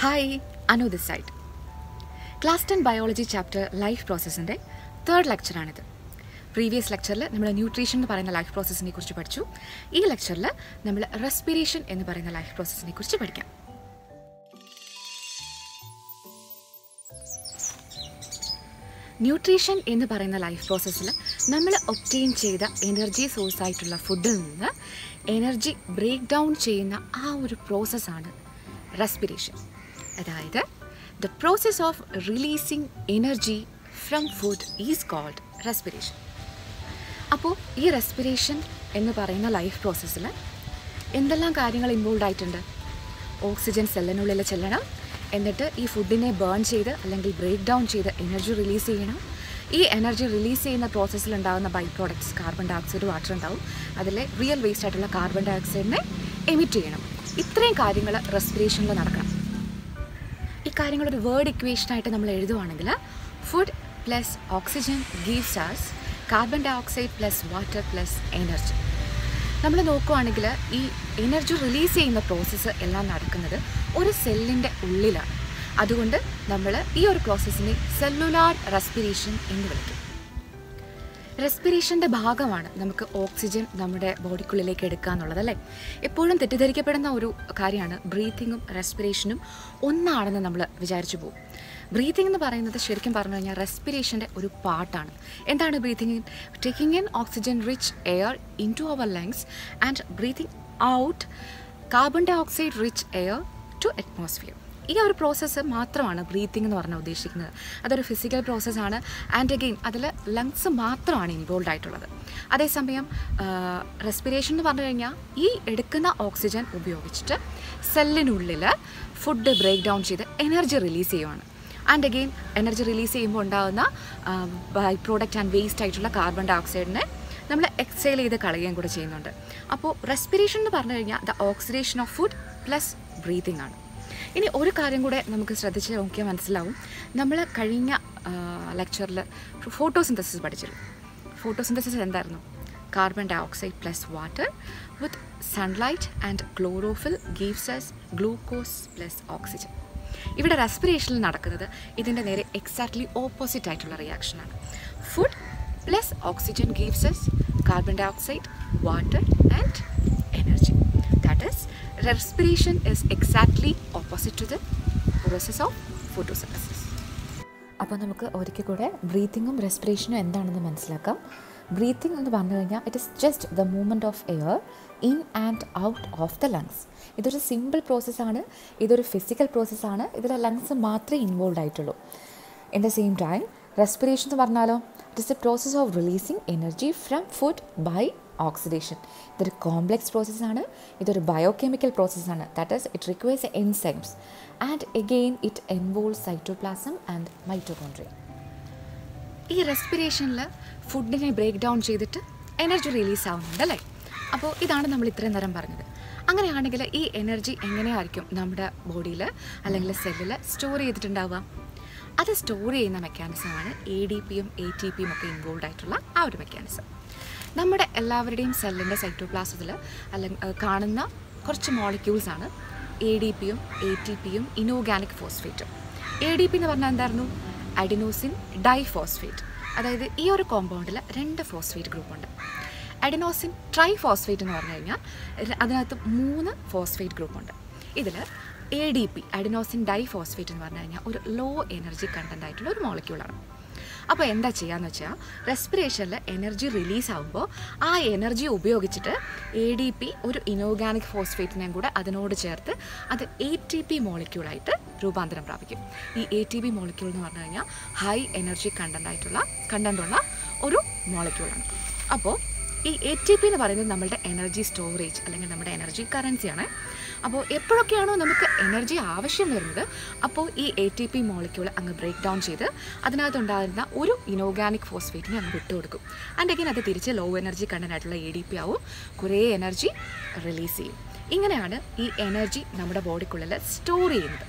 Hi Anu this side class ten biology chapter life പ്രോസസ്സിൻ്റെ third ലെക്ചറാണിത് previous ലെക്ചറിൽ നമ്മൾ ന്യൂട്രീഷൻ എന്ന് പറയുന്ന ലൈഫ് പ്രോസസ്സിനെ കുറിച്ച് പഠിച്ചു ഈ ലെക്ചറിൽ നമ്മൾ റെസ്പിറേഷൻ എന്ന് പറയുന്ന ലൈഫ് പ്രോസസ്സിനെ കുറിച്ച് പഠിക്കാം ന്യൂട്രീഷൻ എന്ന് പറയുന്ന ലൈഫ് പ്രോസസ്സിൽ നമ്മൾ ഒപ്റ്റെയിൻ ചെയ്ത എനർജി സോഴ്സ് ആയിട്ടുള്ള ഫുഡിൽ നിന്ന് എനർജി ബ്രേക്ക് ഡൗൺ ചെയ്യുന്ന ആ ഒരു പ്രോസസ്സാണ് റെസ്പിറേഷൻ അതായത് the process of releasing energy from food is called respiration അപ്പോൾ ഈ റെസ്പിറേഷൻ എന്ന് പറയുന്ന ലൈഫ് പ്രോസസ്സിൽ എന്തെല്ലാം കാര്യങ്ങൾ ഇൻവോൾവ് ആയിട്ടുണ്ട് ഓക്സിജൻ സെല്ലിനുള്ളിൽ ചെല്ലണം എന്നിട്ട് ഈ ഫുഡിനെ ബേൺ ചെയ്ത് അല്ലെങ്കിൽ ബ്രേക്ക് ഡൗൺ ചെയ്ത് എനർജി റിലീസ് ചെയ്യണം ഈ എനർജി റിലീസ് ചെയ്യുന്ന പ്രോസസ്സിൽ ഉണ്ടാകുന്ന by products carbon dioxide water ഉണ്ടാവും അതിലെ റിയൽ വേസ്റ്റ് ആയിട്ടുള്ള കാർബൺ ഡൈ ഓക്സൈഡിനെ എമിറ്റ് ചെയ്യണം ഇത്രയും കാര്യങ്ങൾ റെസ്പിറേഷനിൽ നടക്കണം ഈ കാര്യങ്ങളൊരു വേർഡ് ഇക്വേഷനായിട്ട് നമ്മൾ എഴുതുവാണെങ്കിൽ food plus oxygen gives as carbon dioxide plus water plus energy നമ്മൾ നോക്കുവാണെങ്കിൽ ഈ എനർജി റിലീസ് ചെയ്യുന്ന പ്രോസസ്സ് എല്ലാം നടക്കുന്നത് ഒരു സെല്ലിൻ്റെ ഉള്ളിലാണ് അതുകൊണ്ട് നമ്മൾ ഈ ഒരു പ്രോസസ്സിനെ സെല്ലുലാർ റെസ്പിറേഷൻ എന്ന് വിളിക്കും റെസ്പിറേഷൻ്റെ ഭാഗമാണ് നമുക്ക് ഓക്സിജൻ നമ്മുടെ ബോഡിക്കുള്ളിലേക്ക് എടുക്കുക എന്നുള്ളത് അല്ലേ എപ്പോഴും തെറ്റിദ്ധരിക്കപ്പെടുന്ന ഒരു കാര്യമാണ് ബ്രീത്തിങ്ങും റെസ്പിറേഷനും ഒന്നാണെന്ന് നമ്മൾ വിചാരിച്ചു പോകും ബ്രീത്തിങ് എന്ന് പറയുന്നത് ശരിക്കും പറഞ്ഞു കഴിഞ്ഞാൽ റെസ്പിറേഷൻ്റെ ഒരു പാർട്ടാണ് എന്താണ് breathing taking in oxygen rich air in to our lungs and breathing out carbon dioxide rich air to atmosphere ഈ ഒരു പ്രോസസ്സ് മാത്രമാണ് ബ്രീത്തിങ് എന്ന് പറഞ്ഞാൽ ഉദ്ദേശിക്കുന്നത് അതൊരു ഫിസിക്കൽ പ്രോസസ്സാണ് ആൻഡ് അഗെയിൻ അതിൽ ലങ്സ് മാത്രമാണ് ഇൻവോൾവ് ആയിട്ടുള്ളത് അതേസമയം റെസ്പിറേഷൻ എന്ന് പറഞ്ഞു കഴിഞ്ഞാൽ ഈ എടുക്കുന്ന ഓക്സിജൻ ഉപയോഗിച്ചിട്ട് സെല്ലിനുള്ളിൽ ഫുഡ് ബ്രേക്ക് ഡൗൺ ചെയ്ത് എനർജി റിലീസ് ചെയ്യുവാണ് ആൻഡ് അഗെയിൻ എനർജി റിലീസ് ചെയ്യുമ്പോൾ ഉണ്ടാകുന്ന ബൈ പ്രോഡക്റ്റ് ആൻഡ് വേസ്റ്റ് ആയിട്ടുള്ള കാർബൺ ഡൈ ഓക്സൈഡിനെ നമ്മൾ എക്സൈൽ ചെയ്ത് കളയുകയും കൂടെ ചെയ്യുന്നുണ്ട് അപ്പോൾ റെസ്പിറേഷൻ എന്ന് പറഞ്ഞു കഴിഞ്ഞാൽ the oxidation of food plus breathing ആണ് ഇനി ഒരു കാര്യം കൂടെ നമുക്ക് ശ്രദ്ധിച്ച് നോക്കിയാൽ മനസ്സിലാവും നമ്മൾ കഴിഞ്ഞ ലെക്ചറിൽ ഫോട്ടോസിന്തസിസ് പഠിച്ചിരുന്നു ഫോട്ടോസിന്തസിസ് എന്തായിരുന്നു carbon dioxide plus water with sunlight and chlorophyll gives as glucose plus oxygen ഇവിടെ റെസ്പിറേഷനിൽ നടക്കുന്നത് ഇതിൻ്റെ നേരെ എക്സാക്ട്ലി ഓപ്പോസിറ്റ് ആയിട്ടുള്ള റിയാക്ഷനാണ് food plus oxygen gives as carbon dioxide water and energy that is respiration is exactly opposite to the process of photosynthesis അപ്പോൾ നമുക്ക് ഒരിക്കൽ കൂടെ ബ്രീത്തിങ്ങും റെസ്പിറേഷനും എന്താണെന്ന് മനസ്സിലാക്കാം ബ്രീത്തിങ് എന്ന് പറഞ്ഞു കഴിഞ്ഞാൽ it is just the movement of air in and out of the lungs ഇതൊരു സിമ്പിൾ പ്രോസസ്സാണ് ഇതൊരു ഫിസിക്കൽ പ്രോസസ്സാണ് ഇതിൽ ലങ്സ് മാത്രമേ ഇൻവോൾവ് ആയിട്ടുള്ളൂ in the same time respiration എന്ന് പറഞ്ഞാലോ it is a process of releasing energy from food by oxidation ഇതൊരു കോംപ്ലെക്സ് പ്രോസസ്സാണ് ഇതൊരു ബയോകെമിക്കൽ പ്രോസസ്സാണ് that is it requires enzymes and again it involve cytoplasm and mitochondria ഈ റെസ്പിറേഷനിൽ ഫുഡിനെ ബ്രേക്ക് ഡൗൺ ചെയ്തിട്ട് എനർജി റിലീസ് ആവുന്നുണ്ട് അല്ലേ അപ്പോൾ ഇതാണ് നമ്മൾ ഇത്രയും നേരം പറഞ്ഞത് അങ്ങനെയാണെങ്കിൽ ഈ എനർജി എങ്ങനെയായിരിക്കും നമ്മുടെ ബോഡിയിൽ അല്ലെങ്കിൽ സെല്ലിൽ സ്റ്റോർ ചെയ്തിട്ടുണ്ടാവുക അത് സ്റ്റോർ ചെയ്യുന്ന മെക്കാനിസമാണ് എ ഡി പിയും എ ടി പിയും ഒക്കെ ഇൻവോൾവ് ആയിട്ടുള്ള ആ ഒരു മെക്കാനിസം നമ്മുടെ എല്ലാവരുടെയും സെല്ലിൻ്റെ സൈറ്റോപ്ലാസത്തിൽ അല്ലെങ്കിൽ കാണുന്ന കുറച്ച് മോളിക്യൂൾസ് ആണ് എ ഡി പിയും എ ടി പിയും ഇനോഗാനിക് ഫോസ്ഫേറ്റും എ ഡി പി എന്ന് പറഞ്ഞാൽ എന്തായിരുന്നു അഡിനോസിൻ ഡൈഫോസ്ഫേറ്റ് അതായത് ഈ ഒരു കോമ്പൗണ്ടിൽ രണ്ട് ഫോസ്ഫേറ്റ് ഗ്രൂപ്പുണ്ട് അഡിനോസിൻ ട്രൈ ഫോസ്ഫേറ്റ് എന്ന് പറഞ്ഞു കഴിഞ്ഞാൽ അതിനകത്ത് മൂന്ന് ഫോസ്ഫേറ്റ് ഗ്രൂപ്പുണ്ട് ഇതിൽ A D P adenosine diphosphate എന്ന് പറഞ്ഞു കഴിഞ്ഞാൽ ഒരു ലോ എനർജി കണ്ടൻ്റ് ആയിട്ടുള്ള ഒരു മോളിക്യൂളാണ് അപ്പോൾ എന്താ ചെയ്യാന്ന് വെച്ചാൽ റെസ്പിറേഷനിൽ എനർജി റിലീസ് ആകുമ്പോൾ ആ എനർജി ഉപയോഗിച്ചിട്ട് എ ഡി പി ഒരു ഇനോഗാനിക് ഫോസ്ഫേറ്റിനെയും കൂടെ അതിനോട് ചേർത്ത് അത് എ ടി പി മോളിക്യൂളായിട്ട് രൂപാന്തരം പ്രാപിക്കും ഈ എ ടി പി മോളിക്യൂൾ എന്ന് പറഞ്ഞു കഴിഞ്ഞാൽ ഹൈ എനർജി കണ്ടൻ്റ് ആയിട്ടുള്ള കണ്ടൻ്റുള്ള ഒരു മോളിക്യൂളാണ് അപ്പോൾ ഈ എ ടി പി എന്ന് പറയുന്നത് നമ്മളുടെ എനർജി സ്റ്റോറേജ് അല്ലെങ്കിൽ നമ്മുടെ എനർജി കറൻസിയാണ് അപ്പോൾ എപ്പോഴൊക്കെയാണോ നമുക്ക് എനർജി ആവശ്യം വരുന്നത് അപ്പോൾ ഈ എ ടി പി മോളിക്യൂൾ അങ്ങ് ബ്രേക്ക് ഡൗൺ ചെയ്ത് അതിനകത്തുണ്ടാകുന്ന ഒരു ഇനോഗാനിക് ഫോസ്ഫേറ്റിനെ അങ്ങ് വിട്ടുകൊടുക്കും ആൻഡ് അഗൈൻ അത് തിരിച്ച് ലോ എനർജി കണ്ടനായിട്ടുള്ള എ ഡി പി ആവും കുറേ എനർജി റിലീസ് ചെയ്യും ഇങ്ങനെയാണ് ഈ എനർജി നമ്മുടെ ബോഡിക്കുള്ളിൽ സ്റ്റോർ ചെയ്യുന്നത്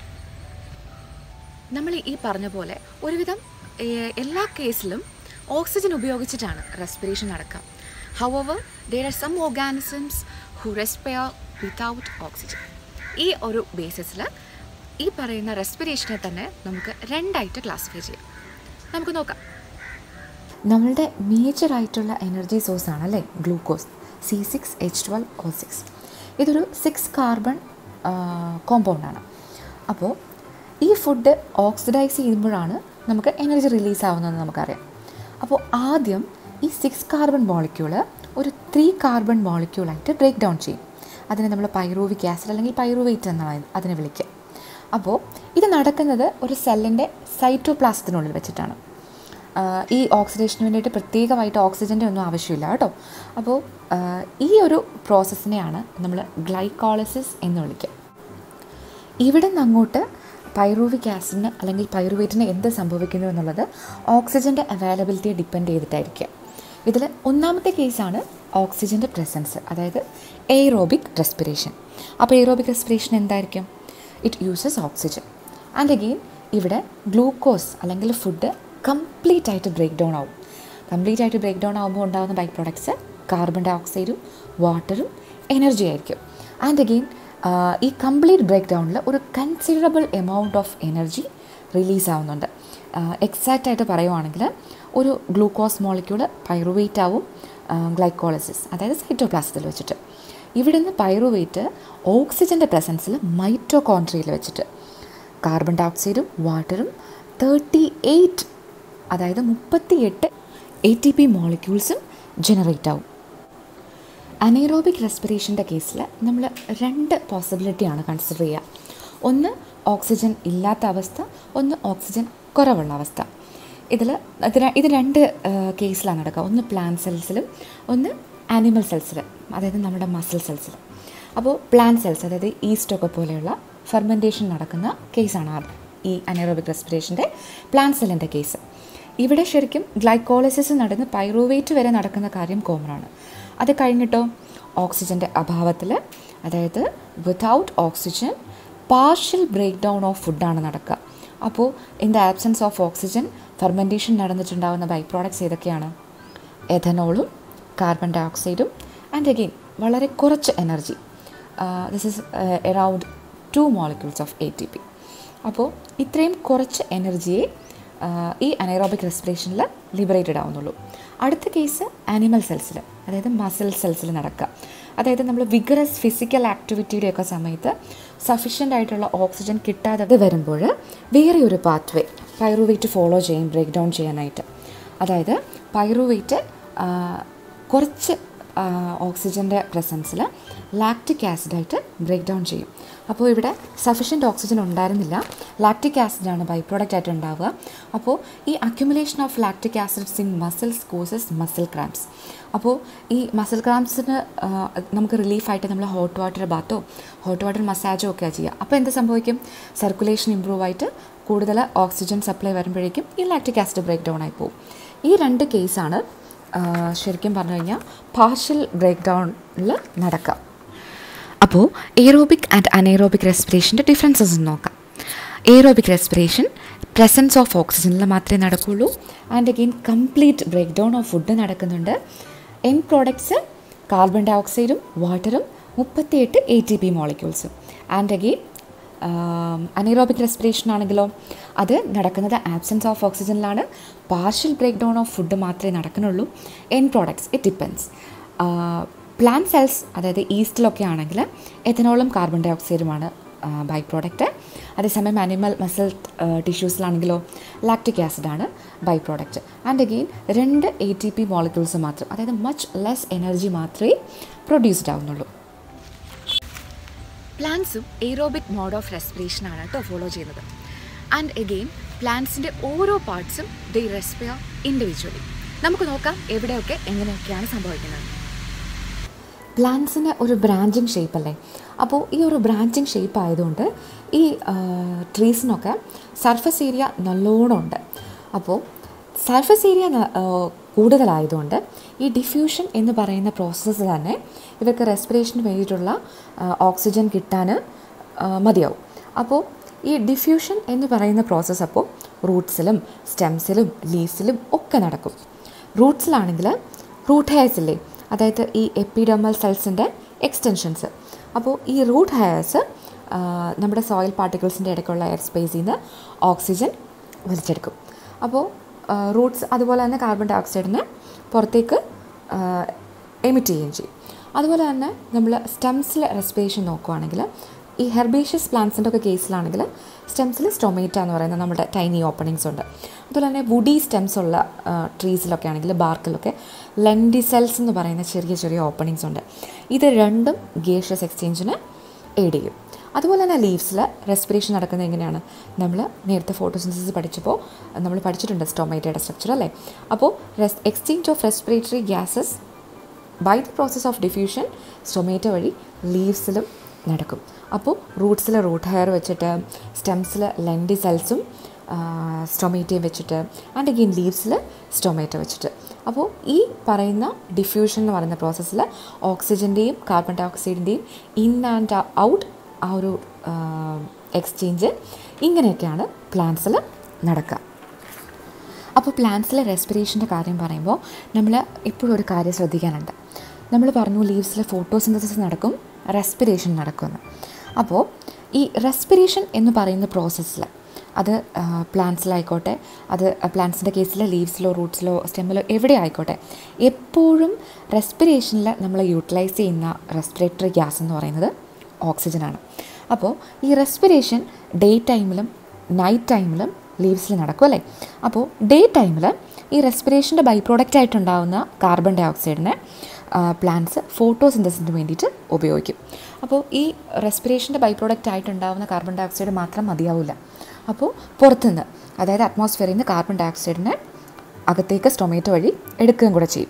നമ്മൾ ഈ പറഞ്ഞ പോലെ ഒരുവിധം എല്ലാ കേസിലും ഓക്സിജൻ ഉപയോഗിച്ചിട്ടാണ് റെസ്പിറേഷൻ നടക്കുക however there are some organisms who respire without oxygen ഈ ഒരു ബേസിസിൽ ഈ പറയുന്ന റെസ്പിറേഷനെ തന്നെ നമുക്ക് രണ്ടായിട്ട് ക്ലാസിഫൈ ചെയ്യാം നമുക്ക് നോക്കാം നമ്മളുടെ മേജർ ആയിട്ടുള്ള എനർജി സോഴ്സ് ആണ് അല്ലേ glucose C six H twelve O six ഇതൊരു സിക്സ് കാർബൺ കോമ്പൗണ്ടാണ് അപ്പോൾ ഈ ഫുഡ് ഓക്സിഡൈസ് ചെയ്യുമ്പോഴാണ് നമുക്ക് എനർജി റിലീസ് ആവുന്നതെന്ന് നമുക്കറിയാം അപ്പോൾ ആദ്യം ഈ സിക്സ് കാർബൺ മോളിക്യൂള് ഒരു ത്രീ കാർബൺ മോളിക്യൂളായിട്ട് ബ്രേക്ക് ഡൗൺ ചെയ്യും അതിനെ നമ്മൾ പൈറൂവിക് ആസിഡ് അല്ലെങ്കിൽ പൈറുവേറ്റ് എന്നാണ് അതിനെ വിളിക്കുക അപ്പോൾ ഇത് നടക്കുന്നത് ഒരു സെല്ലിൻ്റെ സൈറ്റോപ്ലാസത്തിനുള്ളിൽ വെച്ചിട്ടാണ് ആഹ് ഈ ഓക്സിഡേഷന് വേണ്ടിയിട്ട് പ്രത്യേകമായിട്ട് ഓക്സിജൻ്റെ ഒന്നും ആവശ്യമില്ല കേട്ടോ അപ്പോൾ ആഹ് ഈ ഒരു പ്രോസസ്സിനെയാണ് നമ്മൾ ഗ്ലൈക്കോളിസിസ് എന്ന് വിളിക്കുക ഇവിടെ നിന്ന് അങ്ങോട്ട് പൈറൂവിക് ആസിഡിന് അല്ലെങ്കിൽ പൈറുവേറ്റിന് എന്ത് സംഭവിക്കുന്നു എന്നുള്ളത് ഓക്സിജൻ്റെ അവൈലബിലിറ്റിയെ ഡിപ്പെൻഡ് ചെയ്തിട്ടായിരിക്കുക ഇതിൽ ഒന്നാമത്തെ കേസാണ് ഓക്സിജൻ്റെ പ്രസൻസ് അതായത് എയ്റോബിക് റെസ്പിറേഷൻ അപ്പോൾ എയ്റോബിക് റെസ്പിറേഷൻ എന്തായിരിക്കും it uses oxygen and again ഇവിടെ ഗ്ലൂക്കോസ് അല്ലെങ്കിൽ ഫുഡ് കംപ്ലീറ്റ് ആയിട്ട് ബ്രേക്ക് ഡൗൺ ആവും കംപ്ലീറ്റ് ആയിട്ട് ബ്രേക്ക് ഡൗൺ ആകുമ്പോൾ ഉണ്ടാകുന്ന ബൈ പ്രോഡക്ട്സ് കാർബൺ ഡൈ ഓക്സൈഡും വാട്ടറും എനർജി ആയിരിക്കും ആൻഡ് അഗെയിൻ ഈ കംപ്ലീറ്റ് ബ്രേക്ക് ഡൗണിൽ ഒരു considerable amount of energy release ആവുന്നുണ്ട് എക്സാക്റ്റ് ആയിട്ട് പറയുവാണെങ്കിൽ ഒരു ഗ്ലൂക്കോസ് മോളിക്യൂള് പൈറുവേറ്റ് ആവും ഗ്ലൈക്കോളിസിസ് അതായത് സൈറ്റോപ്ലാസത്തിൽ വെച്ചിട്ട് ഇവിടുന്ന് പൈറുവേറ്റ് ഓക്സിജൻ്റെ പ്രസൻസിൽ മൈറ്റോകോൺട്രിയയിൽ വെച്ചിട്ട് കാർബൺ ഡൈ ഓക്സൈഡും വാട്ടറും തേർട്ടി എയ്റ്റ് അതായത് മുപ്പത്തിയെട്ട് എ ടി പി മോളിക്യൂൾസും ജനറേറ്റ് ആവും അനൈറോബിക് റെസ്പിറേഷൻ്റെ കേസിൽ നമ്മൾ രണ്ട് പോസിബിലിറ്റിയാണ് കൺസിഡർ ചെയ്യുക ഒന്ന് ഓക്സിജൻ ഇല്ലാത്ത അവസ്ഥ ഒന്ന് ഓക്സിജൻ കുറവുള്ള അവസ്ഥ ഇതിൽ ഇത് ര- ഇത് രണ്ട് കേസിലാണ് നടക്കുക ഒന്ന് പ്ലാൻ സെൽസിലും ഒന്ന് ആനിമൽ സെൽസിലും അതായത് നമ്മുടെ മസിൽ സെൽസിലും അപ്പോൾ പ്ലാൻ സെൽസ് അതായത് ഈസ്റ്റൊക്കെ പോലെയുള്ള ഫെർമെൻറ്റേഷൻ നടക്കുന്ന കേസാണ് അത് ഈ അനൈറോബിക് റെസ്പിറേഷൻ്റെ പ്ലാൻ സെല്ലിൻ്റെ കേസ് ഇവിടെ ശരിക്കും ഗ്ലൈക്കോളിസിസ് നടന്ന് പൈറോവേറ്റ് വരെ നടക്കുന്ന കാര്യം കോമൺ ആണ് അത് കഴിഞ്ഞിട്ടോ ഓക്സിജൻ്റെ അഭാവത്തിൽ അതായത് without oxygen partial break down of ഫുഡാണ് നടക്കുക അപ്പോൾ in the absence of oxygen fermentation നടന്നിട്ടുണ്ടാകുന്ന ബൈ പ്രോഡക്ട്സ് ഏതൊക്കെയാണ് എഥനോളും കാർബൺ ഡൈ ഓക്സൈഡും ആൻഡ് അഗെയിൻ വളരെ കുറച്ച് energy this is around two molecules of A T P അപ്പോൾ ഇത്രയും കുറച്ച് എനർജിയെ ആഹ്, ഈ അനൈറോബിക് റെസ്പിറേഷനിൽ ലിബറേറ്റഡ് ആവുന്നുള്ളൂ അടുത്ത കേസ് ആനിമൽ സെൽസിൽ അതായത് മസിൽ സെൽസിൽ നടക്കുക അതായത് നമ്മൾ വിഗറസ് ഫിസിക്കൽ ആക്ടിവിറ്റിയുടെയൊക്കെ സമയത്ത് സഫീഷ്യൻ്റ് ആയിട്ടുള്ള ഓക്സിജൻ കിട്ടാതെ വരുമ്പോൾ വേറെ ഒരു പാത്വേ പൈറുവേറ്റ് ഫോളോ ചെയ്യും ബ്രേക്ക് ഡൗൺ ചെയ്യാനായിട്ട് അതായത് പൈറുവേറ്റ് കുറച്ച് ഓക്സിജൻ്റെ പ്രസൻസിൽ ലാക്റ്റിക് ആസിഡായിട്ട് ബ്രേക്ക് ഡൗൺ ചെയ്യും അപ്പോൾ ഇവിടെ സഫീഷ്യൻ്റ് ഓക്സിജൻ ഉണ്ടായിരുന്നില്ല ലാക്റ്റിക് ആസിഡാണ് ബൈ പ്രോഡക്റ്റ് ആയിട്ട് ഉണ്ടാവുക അപ്പോൾ ഈ accumulation of lactic acids in muscles causes muscle cramps അപ്പോൾ ഈ മസിൽ ക്രാംസിന് നമുക്ക് റിലീഫായിട്ട് നമ്മൾ ഹോട്ട് വാട്ടർ ബാത്തോ ഹോട്ട് വാട്ടർ മസാജോ ഒക്കെ ചെയ്യുക അപ്പോൾ എന്ത് സംഭവിക്കും സർക്കുലേഷൻ ഇമ്പ്രൂവ് ആയിട്ട് കൂടുതൽ ഓക്സിജൻ സപ്ലൈ വരുമ്പോഴേക്കും ഈ ലാക്റ്റിക് ആസിഡ് ബ്രേക്ക് ഡൗൺ ആയി പോകും ഈ രണ്ട് കേസാണ് ശരിക്കും പറഞ്ഞു കഴിഞ്ഞാൽ പാർഷ്യൽ ബ്രേക്ക് ഡൗണിൽ നടക്കുക അപ്പോൾ എയറോബിക് ആൻഡ് അനൈറോബിക് റെസ്പിറേഷൻ്റെ ഡിഫറൻസസ് നോക്കാം എയറോബിക് റെസ്പിറേഷൻ പ്രസൻസ് ഓഫ് ഓക്സിജനിൽ മാത്രമേ നടക്കുകയുള്ളൂ and again complete break down of food നടക്കുന്നുണ്ട് എൻ പ്രോഡക്ട്സ് കാർബൺ ഡൈ ഓക്സൈഡും വാട്ടറും മുപ്പത്തിയെട്ട് എ ടി പി മോളിക്യൂൾസും ആൻഡ് അഗെയിൻ അനൈറോബിക് റെസ്പിറേഷൻ ആണെങ്കിലോ അത് നടക്കുന്നത് ആബ്സെൻസ് ഓഫ് ഓക്സിജനിലാണ് partial break down of food മാത്രമേ നടക്കുന്നുള്ളൂ end products it depends plant cells അതായത് ഈസ്റ്റിലൊക്കെ ആണെങ്കിൽ എഥനോളും കാർബൺ ഡൈ ഓക്സൈഡുമാണ് ബൈ പ്രോഡക്റ്റ് അതേസമയം അനിമൽ മസിൽ ടിഷ്യൂസിലാണെങ്കിലോ ലാക്റ്റിക് ആസിഡാണ് ബൈ പ്രോഡക്റ്റ് ആൻഡ് അഗെയിൻ രണ്ട് എ ടി പി മോളിക്യൂൾസ് മാത്രം അതായത് മച്ച് ലെസ് എനർജി മാത്രമേ പ്രൊഡ്യൂസ്ഡ് ആവുന്നുള്ളൂ പ്ലാന്റ്സും എയ്റോബിക് മോഡ് ഓഫ് റെസ്പിറേഷനാണ് കേട്ടോ ഫോളോ ചെയ്യുന്നത് ആൻഡ് എഗെയിൻ പ്ലാന്റ്സിൻ്റെ ഓരോ പാർട്സും ദേ റെസ്പിയർ ഇൻഡിവിജ്വലി നമുക്ക് നോക്കാം എവിടെയൊക്കെ എങ്ങനെയൊക്കെയാണ് സംഭവിക്കുന്നത് പ്ലാന്റ്സിന് ഒരു ബ്രാഞ്ചിങ് ഷേപ്പ് അല്ലേ അപ്പോൾ ഈ ഒരു ബ്രാഞ്ചിങ് ഷേപ്പ് ആയതുകൊണ്ട് ഈ ട്രീസിനൊക്കെ സർഫസ് ഏരിയ നല്ലോണം ഉണ്ട് അപ്പോൾ സർഫസ് ഏരിയ കൂടുതലായതുകൊണ്ട് ഈ ഡിഫ്യൂഷൻ എന്ന് പറയുന്ന പ്രോസസ്സ് തന്നെ ഇവർക്ക് റെസ്പിറേഷന് വേണ്ടിയിട്ടുള്ള ഓക്സിജൻ കിട്ടാൻ മതിയാവും അപ്പോൾ ഈ ഡിഫ്യൂഷൻ എന്ന് പറയുന്ന പ്രോസസ്സ് അപ്പോൾ റൂട്ട്സിലും സ്റ്റെംസിലും ലീവ്സിലും ഒക്കെ നടക്കും റൂട്ട്സിലാണെങ്കിൽ റൂട്ട് ഹെയർസ് ഇല്ലേ അതായത് ഈ എപ്പിഡമൽ സെൽസിൻ്റെ എക്സ്റ്റൻഷൻസ് അപ്പോൾ ഈ റൂട്ട് ഹെയർസ് ആ, നമ്മുടെ സോയിൽ പാർട്ടിക്കിൾസിൻ്റെ ഇടയ്ക്കുള്ള എയർ സ്പേസിൽ നിന്ന് ഓക്സിജൻ വലിച്ചെടുക്കും അപ്പോൾ റൂട്ട്സ് അതുപോലെ തന്നെ കാർബൺ ഡൈ ഓക്സൈഡിനെ പുറത്തേക്ക് എമിറ്റ് ചെയ്യുകയും ചെയ്യും അതുപോലെ തന്നെ നമ്മൾ സ്റ്റെംസിലെ റെസ്പിറേഷൻ നോക്കുവാണെങ്കിൽ ഈ ഹെർബേഷ്യസ് പ്ലാന്റ്സിൻ്റെ ഒക്കെ കേസിലാണെങ്കിൽ സ്റ്റെംസിൽ സ്റ്റൊമേറ്റ എന്ന് പറയുന്ന നമ്മുടെ ടൈനി ഓപ്പണിങ്സ് ഉണ്ട് അതുപോലെ തന്നെ വുഡി സ്റ്റെംസ് ഉള്ള ട്രീസിലൊക്കെ ആണെങ്കിൽ ബാർക്കിലൊക്കെ ലെൻഡിസെൽസ് എന്ന് പറയുന്ന ചെറിയ ചെറിയ ഓപ്പണിങ്സ് ഉണ്ട് ഇത് രണ്ടും ഗേഷ്യസ് എക്സ്ചേഞ്ചിന് എയ്ഡ് ചെയ്യും അതുപോലെ തന്നെ ലീവ്സിൽ റെസ്പിറേഷൻ നടക്കുന്നത് എങ്ങനെയാണ് നമ്മൾ നേരത്തെ ഫോട്ടോസിന്തസിസ് പഠിച്ചപ്പോൾ നമ്മൾ പഠിച്ചിട്ടുണ്ട് സ്റ്റൊമേറ്റയുടെ സ്ട്രക്ചർ അല്ലേ അപ്പോൾ റെസ് exchange of respiratory gases by the process of diffusion stomata വഴി ലീവ്സിലും നടക്കും അപ്പോൾ റൂട്ട്സിൽ റൂട്ട് ഹെയർ വെച്ചിട്ട് സ്റ്റെംസിൽ ലെൻഡി സെൽസും സ്റ്റൊമേറ്റയും വെച്ചിട്ട് ആൻഡ് അഗെയിൻ ലീവ്സിൽ സ്റ്റൊമേറ്റോ വെച്ചിട്ട് അപ്പോൾ ഈ പറയുന്ന ഡിഫ്യൂഷൻ എന്ന് പറയുന്ന പ്രോസസ്സിൽ ഓക്സിജൻ്റെയും കാർബൺ ഡൈ ഓക്സൈഡിൻ്റെയും ഇൻ ആൻഡ് ഔട്ട് ആ ഒരു എക്സ്ചേഞ്ച് ഇങ്ങനെയൊക്കെയാണ് പ്ലാന്റ്സിൽ നടക്കുക അപ്പോൾ പ്ലാന്റ്സിലെ റെസ്പിറേഷൻ്റെ കാര്യം പറയുമ്പോൾ നമ്മൾ ഇപ്പോഴും ഒരു കാര്യം ശ്രദ്ധിക്കാനുണ്ട് നമ്മൾ പറഞ്ഞു ലീവ്സിൽ ഫോട്ടോസിന്തസിസ് നടക്കും റെസ്പിറേഷൻ നടക്കുമെന്ന് അപ്പോൾ ഈ റെസ്പിറേഷൻ എന്ന് പറയുന്ന പ്രോസസ്സിൽ അത് പ്ലാന്റ്സിലായിക്കോട്ടെ അത് പ്ലാന്റ്സിൻ്റെ കേസിൽ ലീവ്സിലോ റൂട്ട്സിലോ സ്റ്റെമ്മിലോ എവിടെ ആയിക്കോട്ടെ എപ്പോഴും റെസ്പിറേഷനിൽ നമ്മൾ യൂട്ടിലൈസ് ചെയ്യുന്ന റെസ്പിറേറ്ററി ഗ്യാസ് എന്ന് പറയുന്നത് ഓക്സിജനാണ് അപ്പോൾ ഈ റെസ്പിറേഷൻ ഡേ ടൈമിലും നൈറ്റ് ടൈമിലും ലീവ്സിൽ നടക്കും അല്ലേ അപ്പോൾ ഡേ ടൈമിൽ ഈ റെസ്പിറേഷൻ്റെ ബൈ പ്രോഡക്റ്റ് ആയിട്ടുണ്ടാകുന്ന കാർബൺ ഡൈ ഓക്സൈഡിനെ പ്ലാന്റ്സ് ഫോട്ടോസിന്തസിന് വേണ്ടിയിട്ട് ഉപയോഗിക്കും അപ്പോൾ ഈ റെസ്പിറേഷൻ്റെ ബൈ പ്രോഡക്റ്റ് ആയിട്ടുണ്ടാകുന്ന കാർബൺ ഡൈ ഓക്സൈഡ് മാത്രം മതിയാവില്ല അപ്പോൾ പുറത്തുനിന്ന് അതായത് അറ്റ്മോസ്ഫിയറിൽ നിന്ന് കാർബൺ ഡൈ ഓക്സൈഡിനെ അകത്തേക്ക് സ്റ്റൊമേറ്റോ വഴി എടുക്കുകയും കൂടെ ചെയ്യും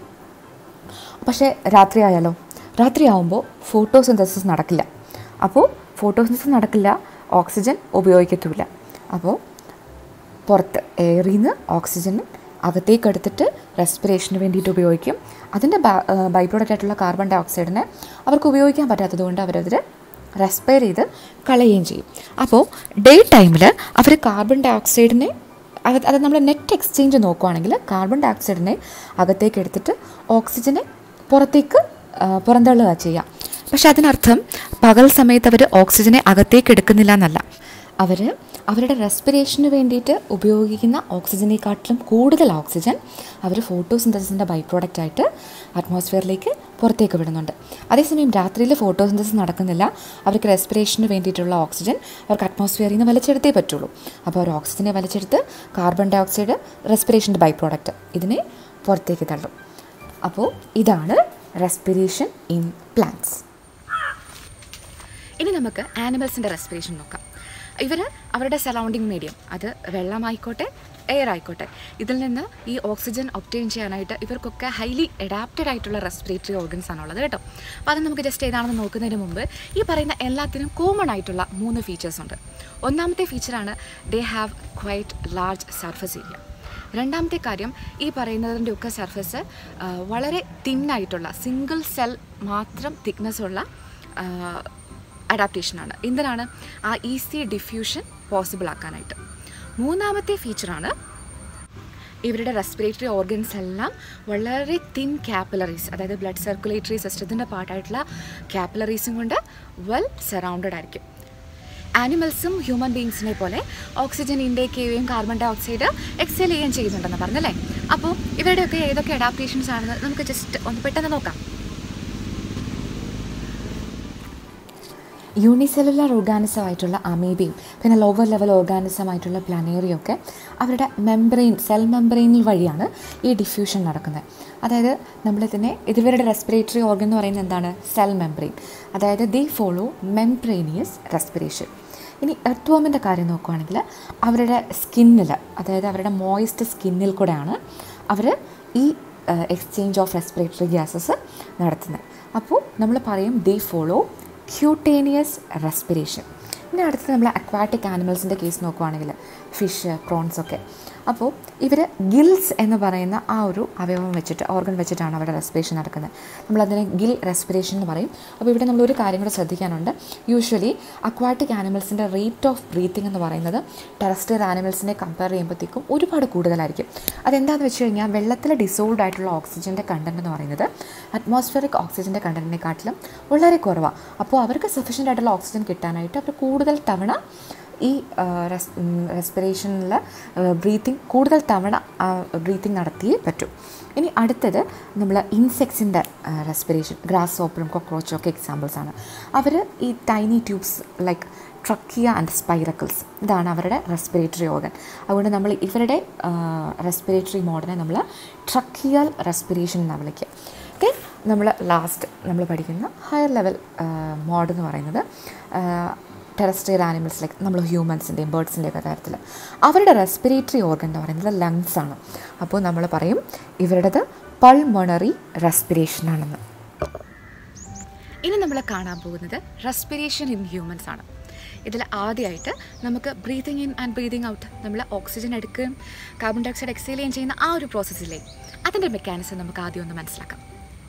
പക്ഷേ രാത്രിയായാലോ രാത്രിയാവുമ്പോൾ ഫോട്ടോസിന്തസിസ് നടക്കില്ല അപ്പോൾ ഫോട്ടോസിന്തസിസ് നടക്കില്ല ഓക്സിജൻ ഉപയോഗിക്കത്തുമില്ല അപ്പോൾ പുറത്ത് എയറിൽ നിന്ന് ഓക്സിജൻ അകത്തേക്ക് എടുത്തിട്ട് റെസ്പിറേഷന് വേണ്ടിയിട്ട് ഉപയോഗിക്കും അതിൻ്റെ ബൈ പ്രോഡക്റ്റ് ആയിട്ടുള്ള കാർബൺ ഡൈ ഓക്സൈഡിനെ അവർക്ക് ഉപയോഗിക്കാൻ പറ്റാത്തത് കൊണ്ട് അവരതിൽ റെസ്പയർ ചെയ്ത് കളയുകയും ചെയ്യും അപ്പോൾ ഡേ ടൈമിൽ അവർ കാർബൺ ഡൈ ഓക്സൈഡിനെ അത് അത് നമ്മൾ നെറ്റ് എക്സ്ചേഞ്ച് നോക്കുവാണെങ്കിൽ കാർബൺ ഡൈ ഓക്സൈഡിനെ അകത്തേക്ക് എടുത്തിട്ട് ഓക്സിജനെ പുറത്തേക്ക് ആ, പുറന്തള്ളുക ചെയ്യുക പക്ഷെ അതിനർത്ഥം പകൽ സമയത്ത് അവർ ഓക്സിജനെ അകത്തേക്ക് എടുക്കുന്നില്ല എന്നല്ല അവർ അവരുടെ റെസ്പിറേഷന് വേണ്ടിയിട്ട് ഉപയോഗിക്കുന്ന ഓക്സിജനേക്കാട്ടിലും കൂടുതൽ ഓക്സിജൻ അവർ ഫോട്ടോസിന്തസിൻ്റെ ബൈ പ്രോഡക്റ്റ് ആയിട്ട് അറ്റ്മോസ്ഫിയറിലേക്ക് പുറത്തേക്ക് വിടുന്നുണ്ട് അതേസമയം രാത്രിയിൽ ഫോട്ടോസിന്തസിസ് നടക്കുന്നില്ല അവർക്ക് റെസ്പിറേഷന് വേണ്ടിയിട്ടുള്ള ഓക്സിജൻ അവർക്ക് അറ്റ്മോസ്ഫിയറിൽ നിന്ന് വലിച്ചെടുത്തേ പറ്റുള്ളൂ അപ്പോൾ അവർ ഓക്സിജനെ വലിച്ചെടുത്ത് കാർബൺ ഡൈ ഓക്സൈഡ് റെസ്പിറേഷൻ്റെ ബൈ പ്രോഡക്റ്റ് ഇതിനെ പുറത്തേക്ക് തള്ളും അപ്പോൾ ഇതാണ് റെസ്പിറേഷൻ ഇൻ പ്ലാന്റ്സ് ഇനി നമുക്ക് ആനിമൽസിൻ്റെ റെസ്പിറേഷൻ നോക്കാം ഇവർ അവരുടെ സറൗണ്ടിങ് മീഡിയം അത് വെള്ളമായിക്കോട്ടെ എയർ ആയിക്കോട്ടെ ഇതിൽ നിന്ന് ഈ ഓക്സിജൻ ഒപ്റ്റെയിൻ ചെയ്യാനായിട്ട് ഇവർക്കൊക്കെ ഹൈലി അഡാപ്റ്റഡ് ആയിട്ടുള്ള റെസ്പിറേറ്ററി ഓർഗൻസ് ആണുള്ളത് കേട്ടോ അപ്പോൾ അത് നമുക്ക് ജസ്റ്റ് ഏതാണെന്ന് നോക്കുന്നതിന് മുമ്പ് ഈ പറയുന്ന എല്ലാത്തിനും കോമൺ ആയിട്ടുള്ള മൂന്ന് ഫീച്ചേഴ്സ് ഉണ്ട് ഒന്നാമത്തെ ഫീച്ചറാണ് they have quite large surface area രണ്ടാമത്തെ കാര്യം ഈ പറയുന്നതിൻ്റെ ഒക്കെ സർഫസ് വളരെ തിന്നായിട്ടുള്ള സിംഗിൾ സെൽ മാത്രം തിക്നെസ് ഉള്ള അഡാപ്റ്റേഷനാണ് എന്തിനാണ് ആ ഈസി ഡിഫ്യൂഷൻ പോസിബിൾ ആക്കാനായിട്ട് മൂന്നാമത്തെ ഫീച്ചറാണ് ഇവരുടെ റെസ്പിറേറ്ററി ഓർഗൻസ് എല്ലാം വളരെ തിൻ ക്യാപ്പിലറീസ് അതായത് ബ്ലഡ് സർക്കുലേറ്ററി സിസ്റ്റത്തിൻ്റെ പാർട്ടായിട്ടുള്ള ക്യാപ്പിലറീസും കൊണ്ട് വെൽ സറൗണ്ടഡ് ആയിരിക്കും ആനിമൽസും ഹ്യൂമൻ ബീങ്സിനെ പോലെ ഓക്സിജൻ ഇൻടേക്ക് ചെയ്യുകയും കാർബൺ ഡൈ ഓക്സൈഡ് എക്സെൽ ചെയ്യുകയും ചെയ്യുന്നുണ്ടെന്ന് പറഞ്ഞല്ലേ അപ്പോൾ ഇവരുടെയൊക്കെ ഏതൊക്കെ അഡാപ്റ്റേഷൻസ് ആണെന്ന് നമുക്ക് ജസ്റ്റ് ഒന്ന് പെട്ടെന്ന് നോക്കാം യൂണിസെല്ലുലാർ ഓർഗാനിസം ആയിട്ടുള്ള അമീബയും പിന്നെ ലോവർ ലെവൽ ഓർഗാനിസം ആയിട്ടുള്ള പ്ലാനേറിയും ഒക്കെ അവരുടെ മെംബ്രെയിൻ സെൽ മെംബ്രെയിനിൽ വഴിയാണ് ഈ ഡിഫ്യൂഷൻ നടക്കുന്നത് അതായത് നമ്മൾ ഇതിനെ ഇതിവരുടെ റെസ്പിറേറ്ററി ഓർഗൻ എന്ന് പറയുന്നത് എന്താണ് സെൽ മെംബ്രെയിൻ അതായത് ദി ഫോളോ മെംബ്രെയിനിയസ് റെസ്പിറേഷൻ ഇനി എർത്ത് വോമിൻ്റെ കാര്യം നോക്കുകയാണെങ്കിൽ അവരുടെ സ്കിന്നിൽ അതായത് അവരുടെ മോയിസ്റ്റ് സ്കിന്നിൽ കൂടെയാണ് അവർ ഈ എക്സ്ചേഞ്ച് ഓഫ് റെസ്പിറേറ്ററി ഗ്യാസസ് നടത്തുന്നത് അപ്പോൾ നമ്മൾ പറയും ദേ ഫോളോ ക്യൂട്ടേനിയസ് റെസ്പിറേഷൻ ഇനി അടുത്ത് നമ്മൾ അക്വാറ്റിക് ആനിമൽസിൻ്റെ കേസ് നോക്കുവാണെങ്കിൽ ഫിഷ് പ്രോൺസ് ഒക്കെ അപ്പോൾ ഇവർ ഗിൽസ് എന്ന് പറയുന്ന ആ ഒരു അവയവം വെച്ചിട്ട് ഓർഗൻ വെച്ചിട്ടാണ് അവരുടെ റെസ്പിറേഷൻ നടക്കുന്നത് നമ്മളതിനെ ഗിൽ റെസ്പിറേഷൻ എന്ന് പറയും അപ്പോൾ ഇവിടെ നമ്മൾ ഒരു കാര്യം കൂടെ ശ്രദ്ധിക്കാനുണ്ട് യൂഷ്വലി അക്വാറ്റിക് ആനിമൽസിൻ്റെ റേറ്റ് ഓഫ് ബ്രീത്തിങ് എന്ന് പറയുന്നത് ടെറസ്ട്രിയൽ ആനിമൽസിനെ കമ്പയർ ചെയ്യുമ്പോഴത്തേക്കും ഒരുപാട് കൂടുതലായിരിക്കും അതെന്താണെന്ന് വെച്ച് കഴിഞ്ഞാൽ വെള്ളത്തിൽ ഡിസോൾവ് ആയിട്ടുള്ള ഓക്സിജൻ്റെ കണ്ടൻറ്റ് എന്ന് പറയുന്നത് അറ്റ്മോസ്ഫിയറിക് ഓക്സിജൻ്റെ കണ്ടൻറ്റിനെക്കാട്ടിലും വളരെ കുറവാണ് അപ്പോൾ അവർക്ക് സഫീഷ്യൻ്റ് ആയിട്ടുള്ള ഓക്സിജൻ കിട്ടാനായിട്ട് അവർ കൂടുതൽ തവണ ഈ റെസ് റെസ്പിറേഷനിൽ ബ്രീത്തിങ് കൂടുതൽ തവണ ബ്രീത്തിങ് നടത്തിയേ പറ്റൂ ഇനി അടുത്തത് നമ്മൾ ഇൻസെക്ട്സിൻ്റെ റെസ്പിറേഷൻ ഗ്രാസ് ഓപ്പറും കോക്രോച്ചും ഒക്കെ എക്സാമ്പിൾസ് ആണ് അവർ ഈ tiny tubes like trachea and spiracles ഇതാണ് അവരുടെ റെസ്പിറേറ്ററി ഓർഗൻ അതുകൊണ്ട് നമ്മൾ ഇവരുടെ റെസ്പിറേറ്ററി മോഡിനെ നമ്മൾ ട്രക്കിയൽ റെസ്പിറേഷൻ എന്നാണ് വിളിക്കുക ഓക്കെ നമ്മൾ ലാസ്റ്റ് നമ്മൾ പഠിക്കുന്ന ഹയർ ലെവൽ മോഡ് എന്ന് പറയുന്നത് ടെറസ്ട്രിയൽ ആനിമൽസ് ലൈക്ക് നമ്മൾ ഹ്യൂമൻസിൻ്റെയും ബേർഡ്സിൻ്റെയൊക്കെ കാര്യത്തിൽ അവരുടെ റെസ്പിറേറ്ററി ഓർഗൻ എന്ന് പറയുന്നത് ലങ്സ് ആണ് അപ്പോൾ നമ്മൾ പറയും ഇവരുടേത് പൾമണറി റെസ്പിറേഷൻ ആണെന്ന് ഇനി നമ്മൾ കാണാൻ പോകുന്നത് റെസ്പിറേഷൻ ഇൻ ഹ്യൂമൻസ് ആണ് ഇതിൽ ആദ്യമായിട്ട് നമുക്ക് breathing in and breathing out നമ്മൾ ഓക്സിജൻ എടുക്കുകയും കാർബൺ ഡൈ ഓക്സൈഡ് എക്സൈൽ ചെയ്യുകയും ചെയ്യുന്ന ആ ഒരു പ്രോസസ്സില്ലേ അതിൻ്റെ മെക്കാനിസം നമുക്ക് ആദ്യം ഒന്ന് മനസ്സിലാക്കാം